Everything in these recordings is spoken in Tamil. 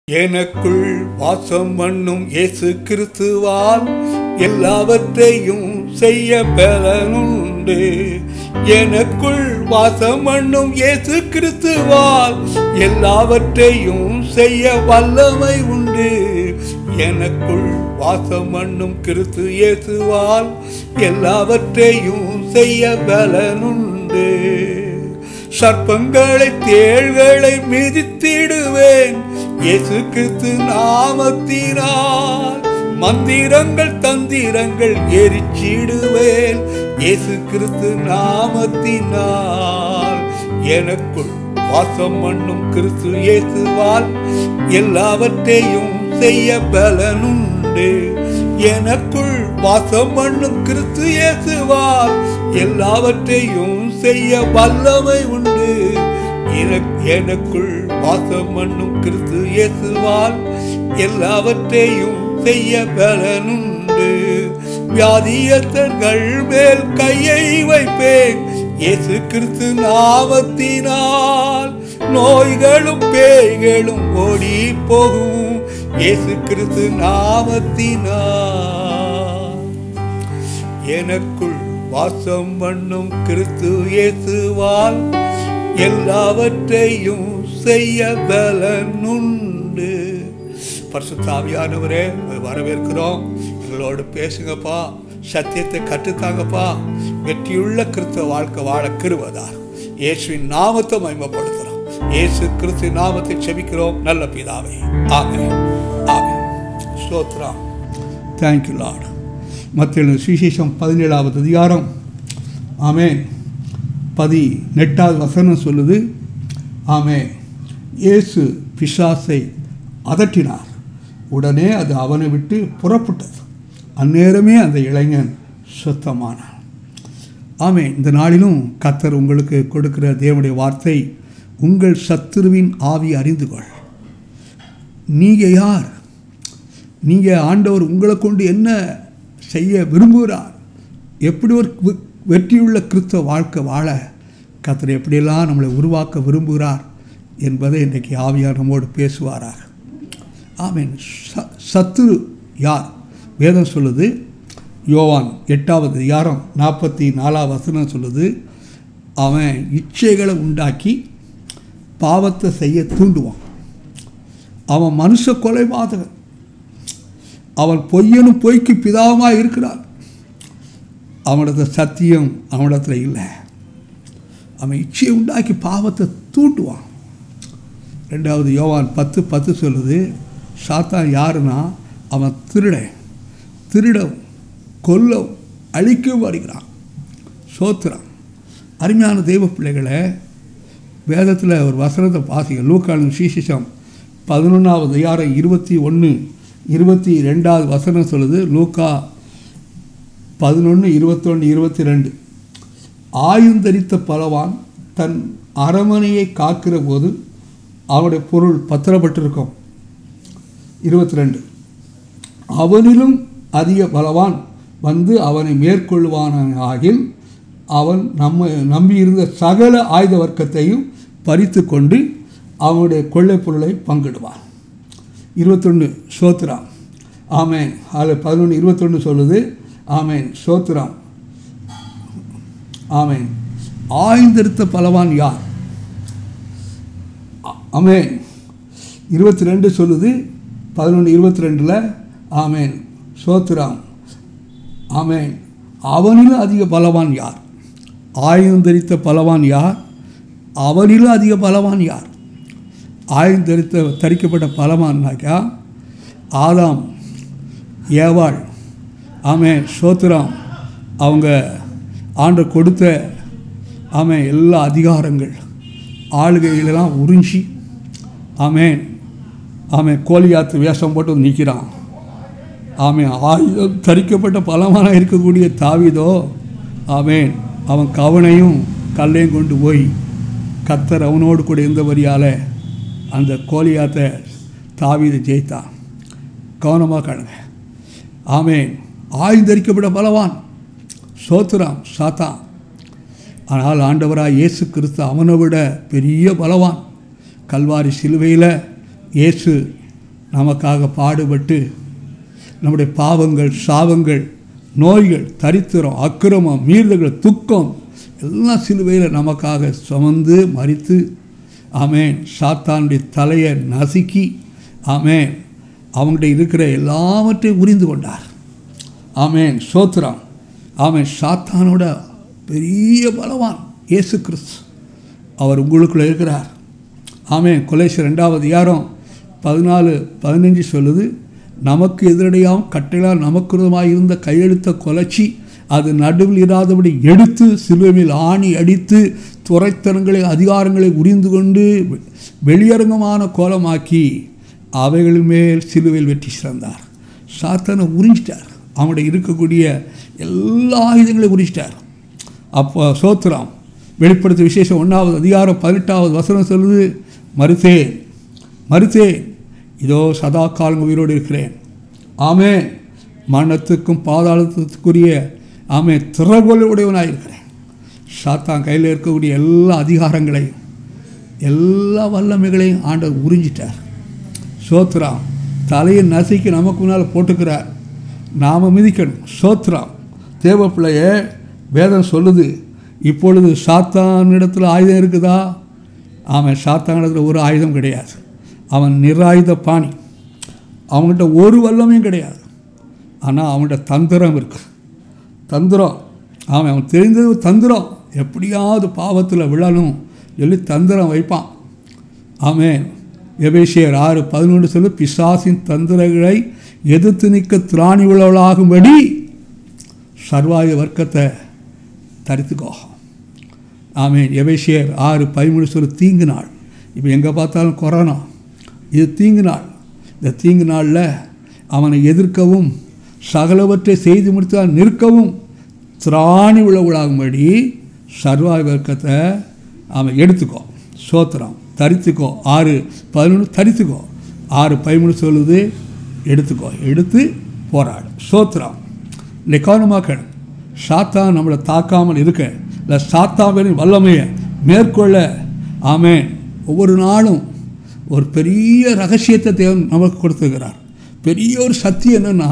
எனக்குள் வாசம் பண்ணும் இயேசு கிறிஸ்துவால் எல்லாவற்றையும் செய்ய பலனுண்டு எனக்குள் வாசம் பண்ணும் இயேசு கிறிஸ்துவால் எல்லாவற்றையும் செய்ய வல்லமை உண்டு எனக்குள் வாசம் பண்ணும் கிறிஸ்து இயேசுவால் எல்லாவற்றையும் செய்ய பலனுண்டு சர்ப்பங்களை தேள்களை மிதித்திடுவேன் இயேசு கிறிஸ்து நாமத்தினால் மந்திரங்கள் தந்திரங்கள் எரிச்சிடுவேன் இயேசு கிறிஸ்து நாமத்தினால் எனக்குள் வாசம் பண்ணும் கிறிஸ்து இயேசுவால் எல்லாவற்றையும் செய்ய பலனுண்டு எனக்குள் வாசம் பண்ணும் கிறிஸ்து இயேசுவால் எல்லாவற்றையும் செய்ய வல்லமை உண்டு எனக்கு- எனக்குள் வாசம் பண்ணும் கிறிஸ்து இயேசுவால் எல்லாவற்றையும் செய்ய பலனுண்டு வியாதியத்தர்கள் மேல் கையை வைப்பேன் இயேசு கிறிஸ்து நாமத்தினால் நோய்களும் பேய்களும் ஓடி போகும் இயேசு கிறிஸ்து நாமத்தினால் எனக்குள் வாசம் பண்ணும் கிறிஸ்து இயேசுவால் எல்லாவற்றையும் செய்ய பலனுண்டு பரிசுத்தாவியானவரே உம்மை வரவேற்கிறோம் எங்களோடு பேசுங்கப்பா சத்தியத்தை கற்றுத்தாங்கப்பா வெற்றியுள்ள கிறிஸ்தவ வாழ்க்கை வாழ கிருவதார் இயேசுவின் நாமத்தை மகிமைப்படுத்துகிறோம் இயேசு கிறிஸ்து நாமத்தை செபிக்கிறோம் நல்ல பிதாவே ஆமென் ஆமென் ஸ்தோத்திரம் தேங்க்யூ லார்ட் மத்திய சுவிசேஷம் பதினேழாவது அதிகாரம் ஆமென் பதி நெட்டாவது வசனம் சொல்லுது ஆமென் இயேசு பிசாசை அதட்டினார் உடனே அது அவனை விட்டு புறப்பட்டது அந்நேரமே அந்த இளைஞன் சுத்தமானான் ஆமென் இந்த நாளிலும் கத்தர் உங்களுக்கு கொடுக்கிற தேவனுடைய வார்த்தை உங்கள் சத்துருவின் ஆவி அறிந்து கொள் நீங்கள் யார் நீங்கள் ஆண்டவர் உங்களை கொண்டு என்ன செய்ய விரும்புகிறார் எப்படி ஒரு வி- வெற்றியுள்ள கிறிஸ்தவ வாழ்க்கை வாழ கத்தர் எப்படியெல்லாம் நம்மளை உருவாக்க விரும்புகிறார் என்பதை இன்றைக்கு ஆவியார் நம்மோடு பேசுவாராக ஆமென் ச சத்துரு யார் வேதம் சொல்லுது யோவான் எட்டாவது அதிகாரம் நாற்பத்தி நாலாவது வசனம் சொல்லுது அவன் இச்சைகளை உண்டாக்கி பாவத்தை செய்ய தூண்டுவான் அவன் மனுஷ கொலைபாதகன் அவன் பொய்யனும் பொய்க்கு பிதாவுமாக இருக்கிறான் அவனது சத்தியம் அவனிடத்தில் இல்லை அவன் இச்சையை உண்டாக்கி பாவத்தை தூண்டுவான் ரெண்டாவது யோவான் பத்து பத்து சொல்லுது சாத்தான் யாருன்னா அவன் திருடன் திருடவும் கொல்லவும் அழிக்கவும் வருகிறான் சோத்துறான் அருமையான தெய்வ பிள்ளைகளை வேதத்தில் ஒரு வசனத்தை பாசிங்க லூக்காலும் சீசிஷம் பதினொன்றாவது அதிகாரம் இருபத்தி ஒன்று இருபத்தி ரெண்டாவது வசனம் சொல்லுது லூக்கா பதினொன்று இருபத்தொன்று இருபத்தி ரெண்டு ஆயுந்தரித்த பலவான் தன் அரமனையை காக்கிற போது அவனுடைய பொருள் பத்திரப்பட்டிருக்கும் இருபத்தி ரெண்டு அவனிலும் அதிக பலவான் வந்து அவனை மேற்கொள்வானாகில் அவன் நம்ம நம்பியிருந்த சகல ஆயுத வர்க்கத்தையும் பறித்து கொண்டு அவனுடைய கொள்ளைப் பொருளை பங்கிடுவான் இருபத்தொன்று சோத்ராம் ஆமேன் அதில் பதினொன்று இருபத்தொன்று சொல்லுது ஆமேன் சோத்ராம் ஆமேன் ஆய்ந்தெடுத்த பலவான் யார் ஆ- ஆமேன் இருபத்தி ரெண்டு சொல்லுது பதினொன்று இருபத்தி ரெண்டில் ஆமேன் சோத்ராம் ஆமேன் அவனிலும் அதிக பலவான் யார் ஆயுதம் தரித்த பலவான் யார் அவனிலும் அதிக பலவான் யார் ஆயுதம் தரித்த தரிக்கப்பட்ட பலவான்னாக்கா ஆதாம் ஏவாள் ஆமென் சோத்ராம் அவங்க ஆண்டு கொடுத்த ஆமென் எல்லா அதிகாரங்கள் ஆளுகைகளெல்லாம் உறிஞ்சி ஆமென் ஆமென் கோலியாத்து வேஷம் போட்டு வந்து நிற்கிறான் ஆமென் ஆயுதம் தரிக்கப்பட்ட பலமான இருக்கக்கூடிய தாவிதோ ஆமென் அவன் கவனையும் கல்லையும் கொண்டு போய் கத்தர் அவனோடு கூட இருந்தபடியால் அந்த கோலியாத்தை தாவீது ஜெயித்தான் கவனமாக காணுங்க ஆமென் ஆயுதம் தரிக்கப்பட்ட பலவான் சோத்துராம் சாத்தான் ஆனால் ஆண்டவராக இயேசு கிறிஸ்து அவனை விட பெரிய பலவான் கல்வாரி சிலுவையில் இயேசு நமக்காக பாடுபட்டு நம்முடைய பாவங்கள் சாபங்கள் நோய்கள் தரித்திரம் அக்கிரமம் மீறுதல்கள் துக்கம் எல்லாம் சிலுவையில் நமக்காக சுமந்து மறித்து ஆமேன் சாத்தானுடைய தலையை நசுக்கி ஆமேன் அவங்கள்ட்ட இருக்கிற எல்லாவற்றையும் உரிந்து கொண்டார் ஆமேன் சோத்ராம் ஆமேன் சாத்தானோட பெரிய பலவான் இயேசு கிறிஸ்து அவர் உங்களுக்குள்ளே இருக்கிறார் ஆமேன் கொலேசர் ரெண்டாவது யாரும் பதினாலு பதினஞ்சு சொல்லுது நமக்கு எதிரடையாகவும் கட்டளால் நமக்குறதுமாக இருந்த கையெழுத்த கொலைச்சி அது நடுவில் இராதபடி எடுத்து சிலுவையில் ஆணி அடித்து துறைத்தனங்களை அதிகாரங்களை உரிந்து கொண்டு வெளியரங்கமான கோலமாக்கி அவைகளின் மேல் சிலுவையில் வெற்றி சிறந்தார் சாத்தனை உறிஞ்சிட்டார் அவனுடைய இருக்கக்கூடிய எல்லா ஆயுதங்களையும் உறிஞ்சிட்டார் அப்போ சோத்திரம் வெளிப்படுத்த விசேஷம் ஒன்றாவது அதிகாரம் பதினெட்டாவது வசனம் சொல்லுது மறுத்தேன் மறுத்தேன் இதோ சதா காலம் உயிரோடு இருக்கிறேன் ஆமே மரணத்துக்கும் பாதாளத்துக்குரிய ஆமே திறகோல் உடையவனாக இருக்கிறேன் சாத்தான் கையில் இருக்கக்கூடிய எல்லா அதிகாரங்களையும் எல்லா வல்லமைகளையும் ஆண்டவர் உறிஞ்சிட்டார் சோத்ராம் தலையை நசுக்கி நமக்கு முன்னால் போட்டுக்கிறார் நாம் மிதிக்கணும் சோத்ராம் தேவ பிள்ளைய வேதம் சொல்லுது இப்பொழுது சாத்தானிடத்தில் ஆயுதம் இருக்குதா அவன் சாத்தானிடத்தில் ஒரு ஆயுதம் கிடையாது அவன் நிராயுத பாணி அவங்ககிட்ட ஒரு வல்லமையும் கிடையாது ஆனால் அவன்கிட்ட தந்திரம் இருக்கு தந்திரம் அவன் அவன் தெரிந்தது தந்திரம் எப்படியாவது பாவத்தில் விழணும் சொல்லி தந்திரம் வைப்பான் ஆமேன் எபேசியர் ஆறு பதினொன்று சொல்லு பிசாசின் தந்திரங்களை எதிர்த்து நிற்க திராணி உள்ளவளாகும்படி சர்வாய வர்க்கத்தை தரித்துக்கோ ஆமேன் எபேசியர் ஆறு பதிமூணு சொல்லு தீங்கு நாள் இப்போ எங்கே பார்த்தாலும் கொரோனா இது தீங்கு நாள் இந்த தீங்கு நாளில் அவனை எதிர்க்கவும் சகலவற்றை செய்து முடித்தால் நிற்கவும் திராணி உள்ளவளாகும்படி சர்வாய் வர்க்கத்தை அவன் எடுத்துக்கோ சோத்திரம் தரித்துக்கோ ஆறு பதினொன்று தரித்துக்கோ ஆறு பதிமூணு சொல்லுது எடுத்துக்கோ எடுத்து போராடு சோத்திரம் இந்த கவனமாக்கணும் சாத்தான் நம்மளை தாக்காமல் இருக்க இல்லை சாத்தாவின் வல்லமையை மேற்கொள்ள ஆமேன் ஒவ்வொரு நாளும் ஒரு பெரிய ரகசியத்தை தேவன் நமக்கு கொடுத்துருக்கிறார் பெரிய ஒரு சத்தியம் என்னென்னா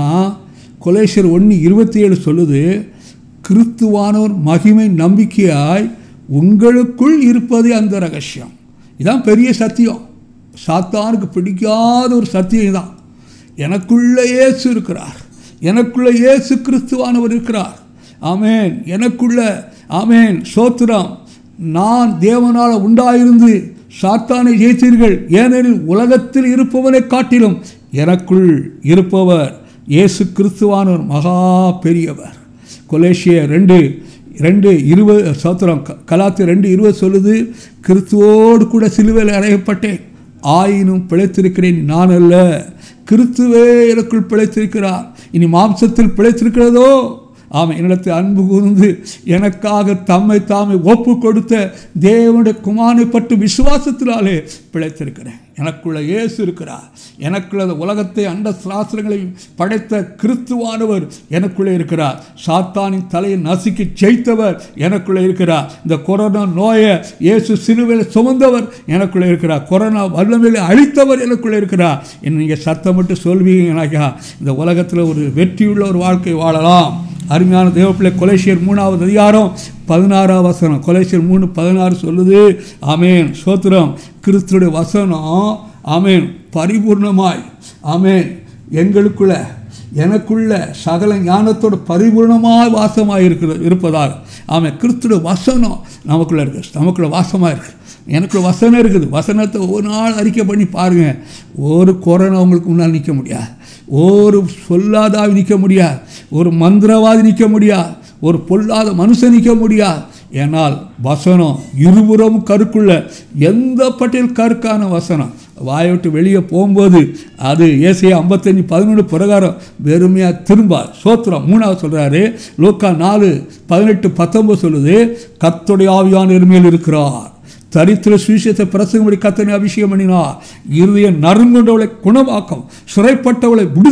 கொலேஷர் ஒன்று இருபத்தி ஏழு சொல்லுது கிறிஸ்துவானோர் மகிமை நம்பிக்கையாய் உங்களுக்குள் இருப்பதே அந்த ரகசியம் இதான் பெரிய சத்தியம் சாத்தானுக்கு பிடிக்காத ஒரு சத்தியம் இதான் எனக்குள்ள இயேசு இருக்கிறார் எனக்குள்ள இயேசு கிறிஸ்துவானவர் இருக்கிறார் ஆமேன் எனக்குள்ள ஆமேன் சோத்திரம் நான் தேவனால் உண்டாயிருந்து சாத்தானை ஜெயித்தீர்கள் ஏனெனில் உலகத்தில் இருப்பவனை காட்டிலும் எனக்குள் இருப்பவர் இயேசு கிறிஸ்துவானவர் மகா பெரியவர் கொலேஷிய ரெண்டு ரெண்டு இருபது சோத்திரம் கலாத்து ரெண்டு இருபது சொல்லுது கிறிஸ்துவோடு கூட சிலுவையில் அறையப்பட்டேன் ஆயினும் பிழைத்திருக்கிறேன் நான் அல்ல கிறிஸ்துவே எனக்குள் பிழைத்திருக்கிறார் இனி மாம்சத்தில் பிழைத்திருக்கிறதோ ஆமாம் என்னிடத்தில் அன்பு கூர்ந்து எனக்காக தம்மை தாமை ஒப்பு கொடுத்த தேவனுடைய குமாரை பட்டு விசுவாசத்தினாலே பிழைத்திருக்கிறேன் எனக்குள்ள இயேசு இருக்கிறார் எனக்குள்ள உலகத்தை அண்ட சாஸ்திரங்களையும் படைத்த கிறிஸ்துவானவர் எனக்குள்ளே இருக்கிறார் சாத்தானின் தலையை நசுக்கி ஜெயித்தவர் எனக்குள்ளே இருக்கிறார் இந்த கொரோனா நோயை இயேசு சிலுவையில் சுமந்தவர் எனக்குள்ளே இருக்கிறார் கொரோனா வல்லமையில அழித்தவர் எனக்குள்ளே இருக்கிறார் என்ன நீங்கள் சத்தமிட்டு சொல்வீங்கனாக்கா இந்த உலகத்தில் ஒரு வெற்றியுள்ள ஒரு வாழ்க்கை வாழலாம் அருமையான தேவப்பிள்ளை கொலேசியர் மூணாவது அதிகாரம் பதினாறாம் வசனம் கொலேசியர் மூணு பதினாறு சொல்லுது ஆமேன் சோத்திரம் கிறிஸ்துடைய வசனம் ஆமேன் பரிபூர்ணமாய் ஆமேன் எங்களுக்குள்ள எனக்குள்ள சகல ஞானத்தோட பரிபூர்ணமாக வாசமாக இருக்கிற இருப்பதாக ஆமாம் கிறிஸ்துடைய வசனம் நமக்குள்ளே இருக்குது நமக்குள்ள வாசமாக இருக்குது எனக்குள்ள வசனம் இருக்குது வசனத்தை ஒரு நாள் அறிக்கை பண்ணி பாருங்கள் ஒரு கொரோனா உங்களுக்கு முன்னால் நிற்க முடியாது ஒரு சொல்லாதாவி நிற்க முடியாது ஒரு மந்திரவாதி நிற்க முடியாது ஒரு பொல்லாத மனுஷன் நிற்க முடியாது ஏனால் வசனம் இருபுறமும் கருக்குள்ள எந்த பட்டியல் கருக்கான வசனம் வாயை விட்டு வெளியே போகும்போது அது ஏசையா ஐம்பத்தஞ்சு பதினொன்று பிரகாரம் வெறுமையாக திரும்ப சோத்திரம் மூணாவது சொல்கிறாரு லோக்கா நாலு பதினெட்டு பத்தொம்பது சொல்லுது கத்துடைய ஆவியான எருமையில் இருக்கிறார் தரித்திர சுவிசேஷத்தை பிரசங்கப்படி கத்தனை அபிஷேகம் பண்ணினார் இருதய நறுங்கொண்டவளை குணமாக்கம் சிறைப்பட்டவளை விடுதலை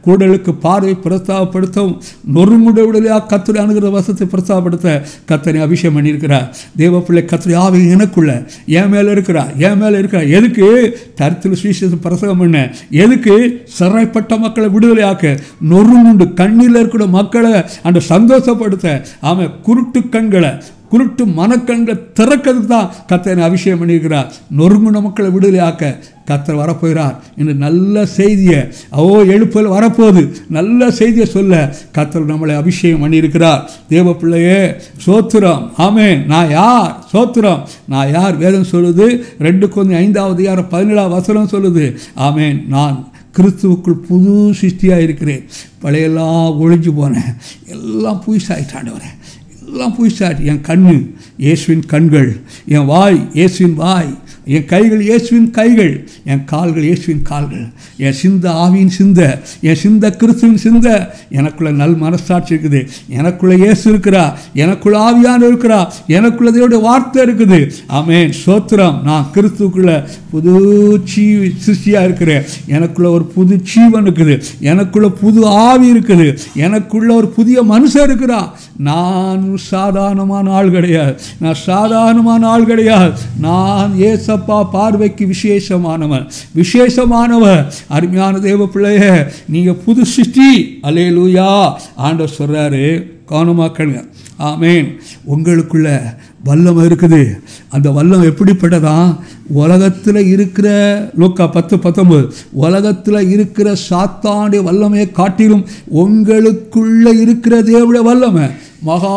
கூடலுக்கு பார்வை பிரஸ்தாபப்படுத்தவும் நொறுங்குடைய உடலையாக கத்துரை அணுகிற வசத்தை பிரஸ்தாபப்படுத்த கத்தனை அபிஷேகம் பண்ணியிருக்கிறார் தேவ பிள்ளை கத்துரை ஆவி எனக்குள்ள என் மேலே இருக்கிறா என் மேலே இருக்கிறா எதுக்கு தரத்தில் சுவிசேஷம் பிரசவம் பண்ண எதுக்கு சிறைப்பட்ட மக்களை விடுதலையாக்க நொறுங்குண்டு கண்ணில் இருக்கிற மக்களை அந்த சந்தோஷப்படுத்த அவன் குருட்டு கண்களை குருட்டு மனக்கண்களை திறக்கிறதுக்கு தான் கத்தனை அபிஷேகம் பண்ணியிருக்கிறார் நொறுங்குன மக்களை விடுதலையாக்க கத்தர் வரப்போகிறார் என்று நல்ல செய்தியை ஓ எழுப்பல் வரப்போகுது நல்ல செய்தியை சொல்ல கத்தர் நம்மளை அபிஷேகம் பண்ணியிருக்கிறார் தேவ பிள்ளையே சோத்திரம் ஆமேன் நான் யார் சோத்திரம் நான் யார் வேதம் சொல்லுது ரெண்டு கொஞ்சம் ஐந்தாவது யார் பதினேழாவது வசனம் சொல்லுது ஆமேன் நான் கிறிஸ்துவுக்குள் புது சிருஷ்டியாக இருக்கிறேன் பழையெல்லாம் ஒழிஞ்சு போனேன் எல்லாம் புதுசாகிட்டாண்டவரேன் எல்லாம் புதுசாட்டு என் கண்ணு இயேசுவின் கண்கள் என் வாய் இயேசுவின் வாய் என் கைகள் இயேசுவின் கைகள் என் கால்கள் இயேசுவின் கால்கள் என் சிந்த ஆவியின் சிந்த என் சிந்த கிறிஸ்துவின் சிந்த எனக்குள்ள நல் மனசாட்சி இருக்குது எனக்குள்ள இயேசு இருக்கிறா எனக்குள்ள ஆவியான இருக்கிறா எனக்குள்ள தேவடைய வார்த்தை இருக்குது ஆமேன் சோத்திரம் நான் கிறிஸ்துக்குள்ள புது சீ சிருஷ்டியாக இருக்கிறேன் எனக்குள்ள ஒரு புது ஜீவன் இருக்குது எனக்குள்ள புது ஆவி இருக்குது எனக்குள்ள ஒரு புதிய மனுஷன் இருக்கிறா நான் சாதாரணமான ஆள் கிடையாது நான் சாதாரணமான ஆள் கிடையாது நான் ஏசப்பா பார்வைக்கு விசேஷமானவன் விசேஷமானவன் அருமையான தேவ பிள்ளைய நீங்கள் புது சிருஷ்டி அலே லூயா ஆண்டவர் சொல்கிறாரு கவனமாக்கணுங்க ஆமேன் உங்களுக்குள்ள வல்லம் இருக்குது அந்த வல்லம் எப்படிப்பட்டதா உலகத்தில் இருக்கிற லோக்கா பத்து பத்தொம்பது உலகத்தில் இருக்கிற சாத்தானுடைய வல்லமையை காட்டிலும் உங்களுக்குள்ள இருக்கிற தேவடைய வல்லமை மகா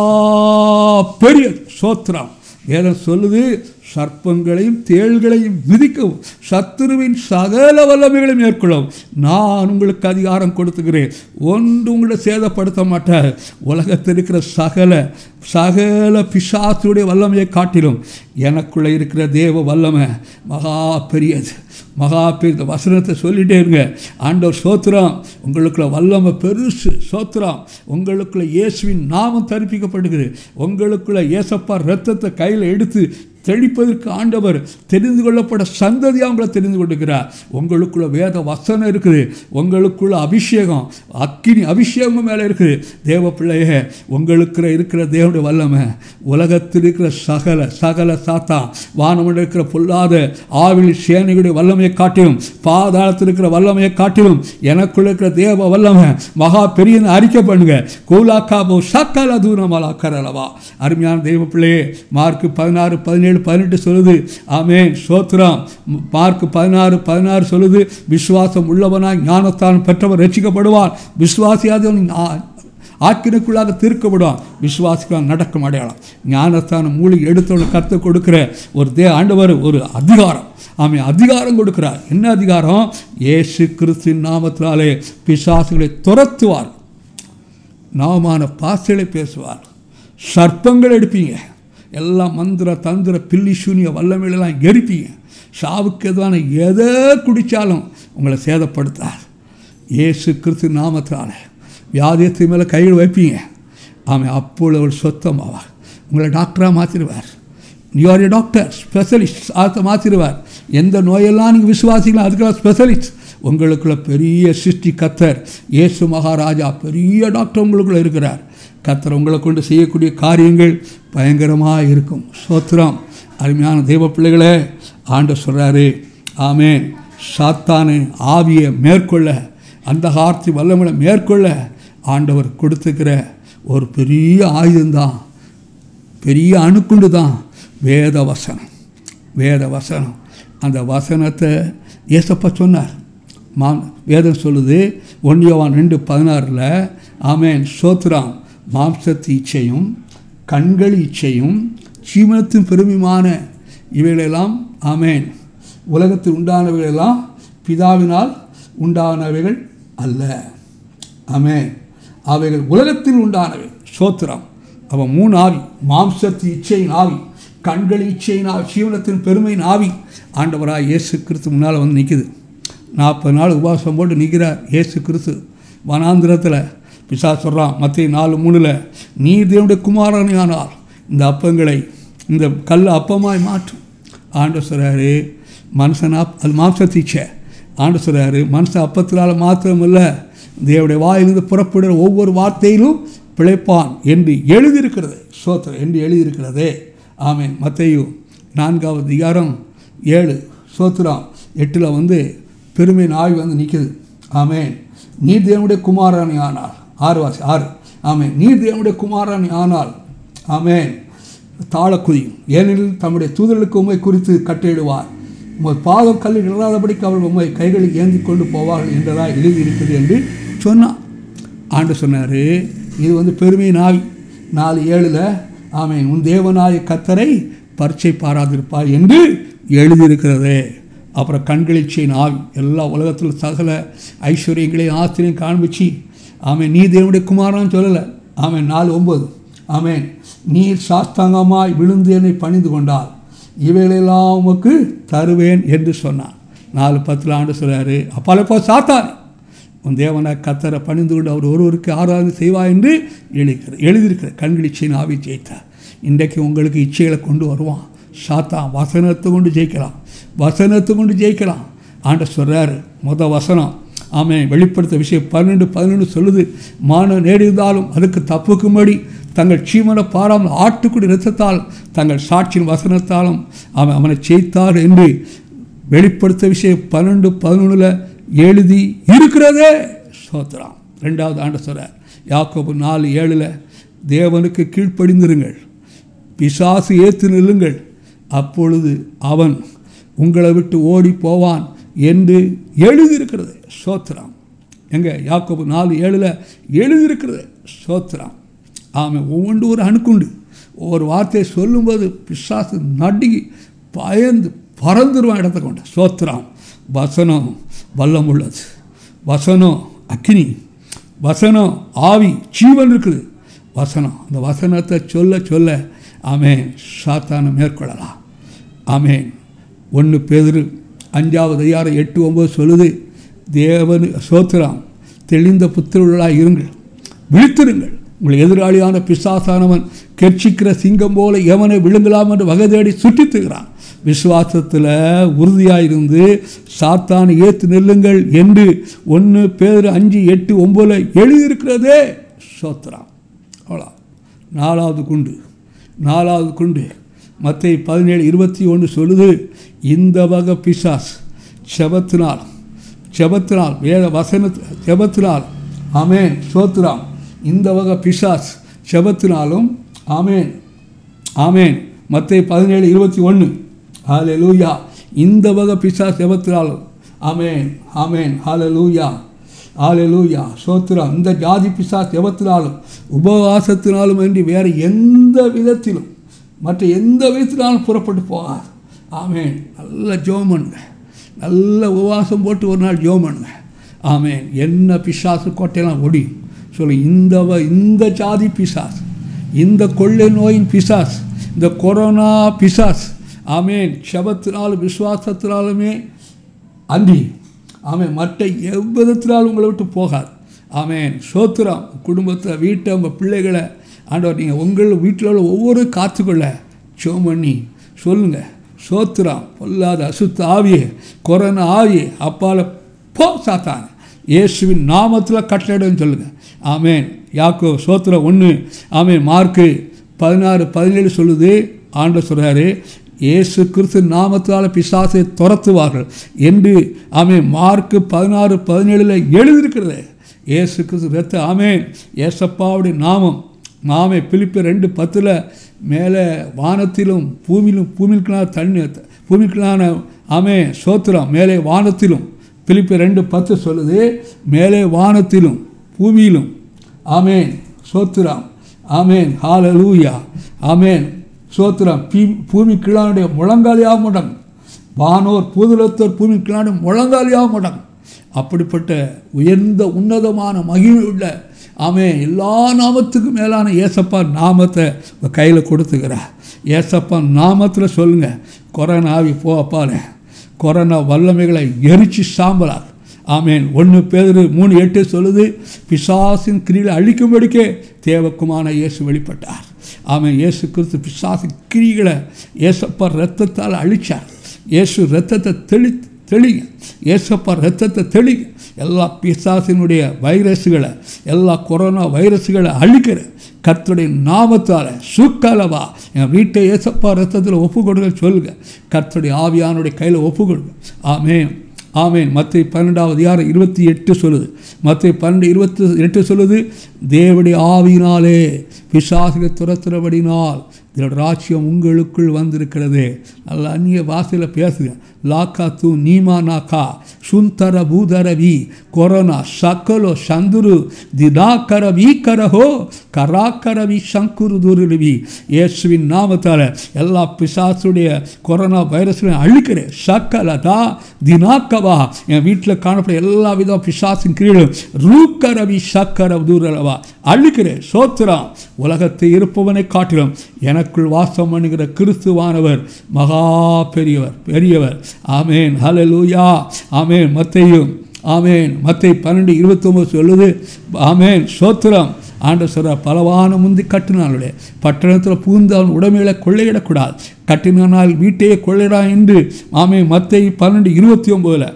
பெரிய சோத்திரம் வேதம் சொல்லுது சர்ப்பங்களையும் தேள்களையும் மிதிக்கவும் சத்துருவின் சகல வல்லமைகளையும் மேற்கொள்ளவும் நான் உங்களுக்கு அதிகாரம் கொடுத்துக்கிறேன் ஒன்று உங்களை சேதப்படுத்த மாட்டார் உலகத்தில் இருக்கிற சகல சகல பிசாசுடைய வல்லமையை காட்டிலும் எனக்குள்ளே இருக்கிற தேவ வல்லமை மகா பெரியது மகா பெரிய வசனத்தை சொல்லிட்டே இருங்க ஆண்டவர் சோத்திரம் உங்களுக்குள்ள வல்லமை பெருசு சோத்திரம் உங்களுக்குள்ள இயேசுவின் நாமம் தரிப்பிக்கப்படுகிறது உங்களுக்குள்ள இயேசப்பா ரத்தத்தை கையில் எடுத்து தெளிப்பதற்கு ஆண்டவர் தெரிந்து கொள்ளப்பட சந்ததியாக உங்களை தெரிந்து கொண்டிருக்கிறார் உங்களுக்குள்ள வேத வசனம் இருக்குது உங்களுக்குள்ள அபிஷேகம் அக்கினி அபிஷேகம் மேலே இருக்குது தேவ பிள்ளைய உங்களுக்கு இருக்கிற தேவனுடைய வல்லமை உலகத்தில் இருக்கிற சகல சகல சாத்தா வானமில் இருக்கிற பொல்லாத ஆவில் சேனைகளுடைய வல்லமையை காட்டிலும் பாதாளத்தில் இருக்கிற வல்லமையை காட்டிலும் எனக்குள்ள இருக்கிற தேவ வல்லமை மகா பெரிய அறிக்கை பண்ணுங்க கோலாக்காபோ சக்கல தூரமாலா கரலவா அருமையான தெய்வ பிள்ளையே மார்க் பதினாறு பதினேழு பதினெட்டு சொல்லுது ஆமேன் சோத்ராம் மார்க் பதினாறு பதினாறு சொல்லுது விசுவாசம் உள்ளவனாய் ஞானத்தான் பெற்றவர் ரசிக்கப்படுவார் விசுவாசியாதவன் ஆக்கினுக்குள்ளாக தீர்க்கப்படுவான் விசுவாசிக்கலாம் நடக்கும் அடையாளம் ஞானஸ்தான மூலிகை எடுத்தவனை கற்று கொடுக்குற ஒரு தே ஆண்டவர் ஒரு அதிகாரம் ஆமை அதிகாரம் கொடுக்கிறார் என்ன அதிகாரம் ஏசு கிறிஸ்தின் நாமத்தினாலே பிசாசுகளை துரத்துவார் நாமான பாசைகளை பேசுவார் சர்ப்பங்கள் எடுப்பீங்க எல்லாம் மந்திர தந்திர பில்லி சூனிய வல்லமையிலெல்லாம் எரிப்பீங்க சாவுக்கு எதுவான எதை குடித்தாலும் உங்களை சேதப்படுத்தார் ஏசு கிறிஸ்து நாமத்தால் வியாதியத்து மேலே கையில் வைப்பீங்க ஆமாம் அப்பொழுது அவர் சொத்தமாவார் உங்களை டாக்டராக மாற்றிடுவார் யூஆர் ஏ டாக்டர் ஸ்பெஷலிஸ்ட் அதை மாற்றிடுவார் எந்த நோயெல்லாம் நீங்கள் விசுவாசிக்கலாம் அதுக்கெல்லாம் ஸ்பெஷலிஸ்ட் உங்களுக்குள்ள பெரிய சிருஷ்டி கத்தர் இயேசு மகாராஜா பெரிய டாக்டர் உங்களுக்குள்ள இருக்கிறார் கத்தர் உங்களை கொண்டு செய்யக்கூடிய காரியங்கள் பயங்கரமாக இருக்கும் சோத்திரம் அருமையான தெய்வ பிள்ளைகளே ஆண்டு சொல்கிறாரு ஆமேன் சாத்தானு ஆவியை மேற்கொள்ள அந்த கார்த்தி வல்லமலை மேற்கொள்ள ஆண்டவர் கொடுத்துக்கிற ஒரு பெரிய ஆயுதம்தான் பெரிய அணுக்குண்டு தான் வேத வசனம் வேத வசனம் அந்த வசனத்தை ஏசப்பா சொன்னார் மா வேதம் சொல்லுது ஒன்றியவான் ரெண்டு பதினாறில் ஆமேன் சோத்ராம் மாம்சத்து இச்சையும் கண்கள் இச்சையும் ஜீவனத்தின் பெருமையான இவைகளெல்லாம் ஆமேன் உலகத்தில் உண்டானவைகளெல்லாம் பிதாவினால் உண்டானவைகள் அல்ல ஆமேன் அவைகள் உலகத்தில் உண்டானவை சோத்திரம் அவன் மூணு ஆவி மாம்சத்து இச்சையின் ஆவி கண்கள் இச்சையின் ஆவி ஜீவனத்தின் பெருமையின் ஆவி ஆண்டவராக இயேசு கிறிஸ்து முன்னால் வந்து நிற்குது நாற்பது நாள் உபவாசம் போட்டு நிற்கிறார் இயேசு கிறிஸ்து வனாந்திரத்தில் பிசா சொல்கிறான் மத்திய நாலு மூணில் நீ தேவனுடைய குமாரனானால் இந்த அப்பங்களை இந்த கல் அப்பமாய் மாற்றும் ஆண்டு சொல்கிறாரு மனுஷனா அது மாம்சத்தீச்சை ஆண்டு சொல்கிறாரு மனுஷன் அப்பத்தினால மாத்திரம் இல்லை தேவனுடைய வாயிலிருந்து புறப்படுகிற ஒவ்வொரு வார்த்தையிலும் பிழைப்பான் என்று எழுதியிருக்கிறது சோத்திரம் என்று எழுதியிருக்கிறதே ஆமென் மத்தையு நான்காவது அதிகாரம் ஏழு சோத்திரம் எட்டில் வந்து பெருமை நாய் வந்து நிற்குது ஆமென் நீர் தேவனுடைய குமாரனி ஆனால் ஆறு வாசி ஆறு ஆமென் நீர் தேவனுடைய குமாரனி ஆனால் ஆமென் தாழ குதியும் ஏனெனில் தம்முடைய தூதர்களுக்கு உண்மை குறித்து கட்டளையிடுவார் உங்கள் பாதம் கல்லில் இல்லாதபடிக்கு அவள் உண்மை கைகளில் ஏந்தி கொண்டு போவார்கள் என்றதாக எழுதியிருக்கிறது என்று சொன்னான் ஆண்டு சொன்னார் இது வந்து பெருமை நாய் நாலு ஏழில் ஆமென் உன் தேவனாய கத்தரை பரீட்சை பாராதிருப்பாய் என்று எழுதியிருக்கிறதே அப்புறம் கண்களில் செய்யும் ஆவி எல்லா உலகத்தில் சகல ஐஸ்வர்யங்களையும் ஆசிரியம் காண்பிச்சு ஆமென் நீ தேவனுடைய குமாரன்னு சொல்லலை ஆமென் நாலு ஒம்பது ஆமென் நீர் சாஸ்தாங்கமாய் விழுந்து என்னை பணிந்து கொண்டால் இவைகளெல்லாம் உமக்கு தருவேன் என்று சொன்னான் நாலு பத்தில் ஆண்டு சொல்கிறாரு அப்பாலப்போ சாத்தான் உன் தேவனை கத்தரை பணிந்து கொண்டு அவர் ஒருவருக்கு ஆராதனை செய்வார் என்று எழுதிக்கிற எழுதியிருக்கிற கண்களிச்சையின் ஆவி ஜெயித்தார் இன்றைக்கு உங்களுக்கு இச்சைகளை கொண்டு வருவான் சாத்தான் வசனத்தை கொண்டு ஜெயிக்கலாம் வசனத்தை கொண்டு ஜெயிக்கலாம் ஆண்ட சொல்கிறாரு முத வசனம் ஆமே வெளிப்படுத்த விஷயம் பன்னெண்டு பதினொன்று சொல்லுது மான நேடிருந்தாலும் அதுக்கு தப்புக்கும்படி தங்கள் சீமனை பாராமல் ஆட்டுக்குடி ரத்தத்தால் தங்கள் சாட்சியின் வசனத்தாலும் அவன் அவனை ஜெயித்தார் என்று வெளிப்படுத்த விஷயம் பன்னெண்டு பதினொன்றில் எழுதி இருக்கிறதே சோத்திரம் ரெண்டாவது ஆண்டு சொல்கிறார் யாக்கோபு நாலு ஏழில் தேவனுக்கு கீழ்ப்படிந்திருங்கள் பிசாசு ஏற்று நில்லுங்கள் அப்பொழுது அவன் உங்களை விட்டு ஓடி போவான் என்று எழுதியிருக்கிறது சோத்திரம் எங்க யாக்கோபு நாலு ஏழில் எழுதியிருக்கிறது சோத்திரம் ஆமாம் ஒவ்வொன்று ஒரு அணுக்குண்டு ஒவ்வொரு வார்த்தையை சொல்லும்போது பிசாசு நடுங்கி பயந்து பறந்துருவான் இடத்த கொண்டு சோத்திரம் வசனம் வல்லம் உள்ளது வசனம் அக்கினி வசனம் ஆவி ஜீவன் இருக்குது வசனம் அந்த வசனத்தை சொல்ல சொல்ல ஆமேன் சாத்தானை மேற்கொள்ளலாம் ஆமேன் ஒன்று பேதிரு அஞ்சாவது ஐயாறு எட்டு ஒம்பது சொல்லுது தேவனு சோத்திரம் தெளிந்த புத்திரர்களாக இருங்கள் விழித்திருங்கள் உங்கள் எதிராளியான பிசாசானவன் கெர்ச்சிக்கிற சிங்கம் போல எவனை விழுங்கலாம் என்று வகை தேடி சுற்றித்துகிறான் விசுவாசத்தில் உறுதியாக இருந்து சாத்தானை ஏற்று நெல்லுங்கள் என்று ஒன்று பேர் அஞ்சு எட்டு ஒம்பதில் எழுதியிருக்கிறதே சோத்திரம் அவ்வளோ நாலாவது குண்டு நாலாவது குண்டு மற்ற பதினேழு இருபத்தி ஒன்று சொல்லுது இந்த வகை பிசாஸ் செபத்தினால் செபத்தினால் வேத வசன செபத்தினால் ஆமேன் சோத்திரம் இந்த வகை பிசாஸ் செபத்தினாலும் ஆமேன் ஆமேன் மற்ற பதினேழு இருபத்தி ஒன்று ஹாலே லூயா இந்த வகை பிசாஸ் செபத்தினாலும் ஆமேன் ஆமேன் ஹாலே லூயா ஆலே லூயா சோத்திரம் இந்த ஜாதி பிசாஸ் செபத்தினாலும் உபவாசத்தினாலும் என்று வேறு எந்த விதத்திலும் மற்ற எந்த விதத்தினாலும் புறப்பட்டு போகாது ஆமேன் நல்ல ஜோம் பண்ணுங்க நல்ல உபவாசம் போட்டு ஒரு நாள் ஜோம் பண்ணுங்க ஆமேன் என்ன பிசாசு கோட்டையெல்லாம் ஒடியும் சொல்லு இந்த வ- இந்த ஜாதி பிசாஸ் இந்த கொள்ளை நோயின் பிசாஸ் இந்த கொரோனா பிசாஸ் ஆமேன் செபத்தினாலும் விசுவாசத்தினாலுமே அன்றி ஆமேன் மற்ற எவ்விதத்தினாலும் உங்களை விட்டு போகாது ஆமேன் சோத்திரம் குடும்பத்தில் வீட்டை உங்கள் பிள்ளைகளை ஆண்டவர் நீங்கள் உங்கள் வீட்டில் உள்ள ஒவ்வொரு காத்துக்குள்ள சோம் பண்ணி சொல்லுங்கள் சோத்திரம் பொல்லாத அசுத்த ஆவியே கொரோனா ஆவியே அப்பால போ சாத்தான் இயேசுவின் நாமத்தில் கட்டளையிடுன்னு சொல்லுங்கள் ஆமேன் யாக்கோ சோத்திரம் ஒன்று ஆமேன் மார்க்கு பதினாறு பதினேழு சொல்லுது ஆண்டவர் சொல்கிறாரு இயேசு கிறிஸ்து நாமத்தால் பிசாசை துரத்துவார்கள் என்று ஆமே மார்க்கு பதினாறு பதினேழில் எழுதியிருக்கிறது இயேசு கிறிஸ்து ரத்த ஆமே ஏசப்பாவுடைய நாமம் நாமே பிலிப்பு ரெண்டு பத்தில் மேலே வானத்திலும் பூமியிலும் பூமிக்குள்ளான தண்ணி பூமிக்குள்ளான ஆமே சோத்திரம் மேலே வானத்திலும் பிலிப்பு ரெண்டு பத்து சொல்லுது மேலே வானத்திலும் பூமியிலும் ஆமேன் சோத்திரம் ஆமேன் ஹாலலூயா ஆமேன் சோத்திரம் பீ பூமி கிழானுடைய முழங்காலியாக முடங்கும் வானோர் பூதுலத்தோர் பூமி கிழானு முழங்காலியாக முடங்கும் அப்படிப்பட்ட உயர்ந்த உன்னதமான மகிழ்வு உள்ள ஆமென் எல்லா நாமத்துக்கும் மேலான ஏசப்பா நாமத்தை உங்க கையில் கொடுத்துக்கிறார் ஏசப்பா நாமத்தில் சொல்லுங்கள் கொரோனா ஆவி போ அப்பாலே கொரோனா வல்லமைகளை எரிச்சு சாம்பலார் ஆமேன் ஒன்று பேர் மூணு எட்டு சொல்லுது பிசாசின் கிரியில் அழிக்கும்படிக்கே தேவக்குமான இயேசு வெளிப்பட்டார் ஆமென் இயேசு கிறிஸ்து பிசாசு கிரிகளை இயேசப்பா ரத்தத்தால் அழிச்சார் இயேசு ரத்தத்தை தெளி தெளிங்க ஏசப்பா ரத்தத்தை தெளிங்க எல்லா பிசாசினுடைய வைரஸுகளை எல்லா கொரோனா வைரஸுகளை அழிக்கிற கர்த்தருடைய நாமத்தால் சுக்கலவா என் வீட்டை ஏசப்பா ரத்தத்தில் ஒப்பு கொடுங்க சொல்லுங்க கர்த்தருடைய ஆவியானுடைய கையில் ஒப்பு கொடுங்க ஆமென் ஆமென் மற்ற பன்னெண்டாவது யார் இருபத்தி எட்டு சொல்லுது மற்ற பன்னெண்டு இருபத்தி எட்டு சொல்லுது தேவடைய ஆவியினாலே பிசாசுகளை துரத்துறபடினால் இதோட ராட்சியம் உங்களுக்குள் வந்திருக்கிறது நல்ல அந்நிய பாஷையில் பேசுங்க லாக்கா தூ நீமா நாக்கா சுந்தர பூதரவி கொரோனா சக்கலோ சந்துரு தினாக்கர வீக்கரஹோ கராக்கரவி சங்குரு துருவி இயேசுவின் நாமத்தால் எல்லா பிசாசுடைய கொரோனா வைரஸ்லையும் அழிக்கிறேன் சக்கலதா தினாக்கவா என் வீட்டில் காணப்படும் எல்லா வித பிசாசின் கீழும் ரூக்கரவி சக்கர தூரலவா அழிக்கிறேன் சோத்திரம் உலகத்தை இருப்பவனை காட்டிலும் எனக்குள் வாசம் பண்ணுகிற கிறிஸ்துவானவர் மகா பெரியவர் பெரியவர் ஆமேன் ஹalleluya ஆமேன் மத்தையும் ஆமேன் மத்தை பன்னெண்டு இருபத்தொம்பது சொல்லுது ஆமேன் சோத்திரம் ஆண்டு சொல்ற பலவான முந்தி கட்டினாலுடைய பட்டணத்தில் புகுந்து அவன் உடைமைகளை கொள்ளையிடக்கூடாது கட்டினால் வீட்டையே கொள்ளையிடா என்று ஆமே மத்தை பன்னெண்டு இருபத்தி ஒம்போதில்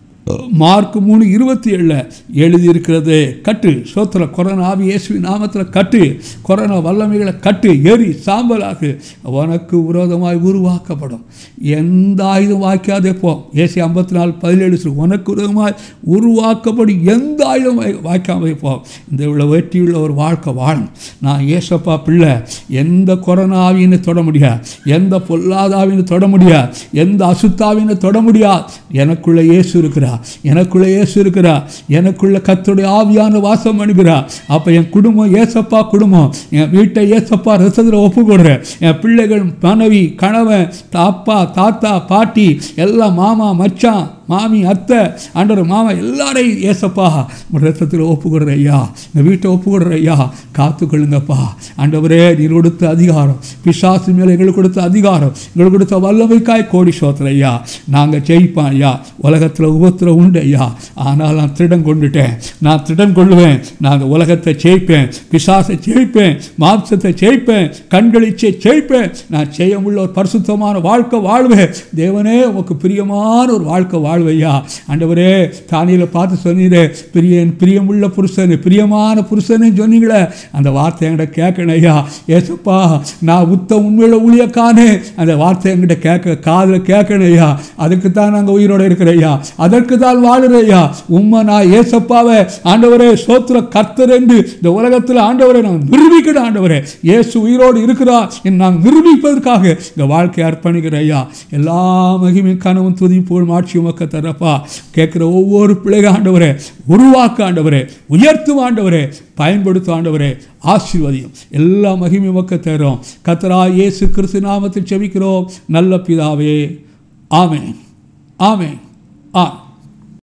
மார்க் மூணு இருபத்தி ஏழில் எழுதியிருக்கிறது கட்டு சோத்திர கொரோனா ஆவி இயேசுவி நாமத்தில் கட்டு கொரோனா வல்லமைகளை கட்டு எரி சாம்பலாகு உனக்கு விரோதமாய் உருவாக்கப்படும் எந்த ஆயுதம் வாய்க்காதே போ ஏசி ஐம்பத்தி நாலு பதினேழு சொல்லு உனக்கு விரோதமாய் உருவாக்கப்படும் எந்த ஆயுதம் வாய்- வாய்க்காமல் போ இந்த உள்ள வெற்றியுள்ள ஒரு வாழ்க்கை வாழும் நான் ஏசப்பா பிள்ளை எந்த கொரோனா ஆவியினை தொட முடியாது எந்த பொல்லாத ஆவியினை தொட முடியாது எந்த அசுத்தாவினை தொட முடியாது எனக்குள்ள இயேசு இருக்கிறா எனக்குள்ள இயேசு இருக்கிறா எனக்குள்ள கர்த்தருடைய ஆவியான வாசம் பண்ணுகிறா அப்போ என் குடும்பம் ஏசப்பா குடும்பம் என் வீட்டை ஏசப்பா ரசத்தில் ஒப்பு கொடுறேன் என் பிள்ளைகள் மனைவி கணவன் அப்பா தாத்தா பாட்டி எல்லாம் மாமா மச்சான் மாமி அத்தை ஆண்டவர் மாமா எல்லாரையும் ஏசப்பா உங்கள் ரத்தத்தில் ஒப்பு கொடுற ஐயா இந்த வீட்டை ஒப்பு கொடுற ஐயா காத்துக்கொள்ளுங்கப்பா ஆண்டவரே நீர் கொடுத்த அதிகாரம் பிசாசு மேலே எங்களுக்கு கொடுத்த அதிகாரம் எங்களுக்கு கொடுத்த வல்லமைக்காய் கோடி சோத்திர ஐயா நாங்கள் ஜெயிப்போம் ஐயா உலகத்தில் உபத்திரம் உண்டு ஐயா ஆனால் நான் திடன் கொண்டுட்டேன் நான் திடன் கொள்ளுவேன் நான் அந்த உலகத்தை ஜெயிப்பேன் பிசாசை ஜெயிப்பேன் மாம்சத்தை ஜெயிப்பேன் கண்களிச்சை ஜெயிப்பேன் நான் செய்யமுள்ள ஒரு பரிசுத்தமான வாழ்க்கை வாழ்வேன் தேவனே உமக்கு பிரியமான ஒரு வாழ்க்கை வாழ்வையா ஆண்டவரே தானியில் பார்த்து சொன்னீரே பிரியன் பிரியமுள்ள புருஷன் பிரியமான புருஷன்னு சொன்னீங்களே அந்த வார்த்தை என்கிட்ட கேட்கணும் ஐயா ஏசப்பா நான் உத்த உண்மையில ஊழியக்கானே அந்த வார்த்தை என்கிட்ட கேட்க காதில் கேட்கணும் ஐயா அதுக்கு தான் நாங்கள் உயிரோடு இருக்கிற ஐயா அதற்கு தான் வாழுற ஐயா உண்மை நான் ஏசப்பாவை ஆண்டவரே சோத்திர கர்த்தர் என்று இந்த உலகத்தில் ஆண்டவரை நான் நிரூபிக்கணும் ஆண்டவரே இயேசு உயிரோடு இருக்கிறார் என்று நான் நிரூபிப்பதற்காக இந்த வாழ்க்கையை அர்ப்பணிக்கிற ஐயா எல்லா மகிமை கனவும் துதிப்போல் மாட்சி உமக்க தரப்பா கேட்குற ஒவ்வொரு பிள்ளைக ஆண்டவரே உருவாக்க ஆண்டவரே உயர்த்தும் ஆண்டவரே பயன்படுத்தும் ஆண்டவரே ஆசீர்வதியும் எல்லா மகிமை உமக்க தரோம் கத்தரா இயேசு கிறிஸ்து நாமத்தில் செபிக்கிறோம் நல்ல பிதாவே ஆமென் ஆமென் ஆ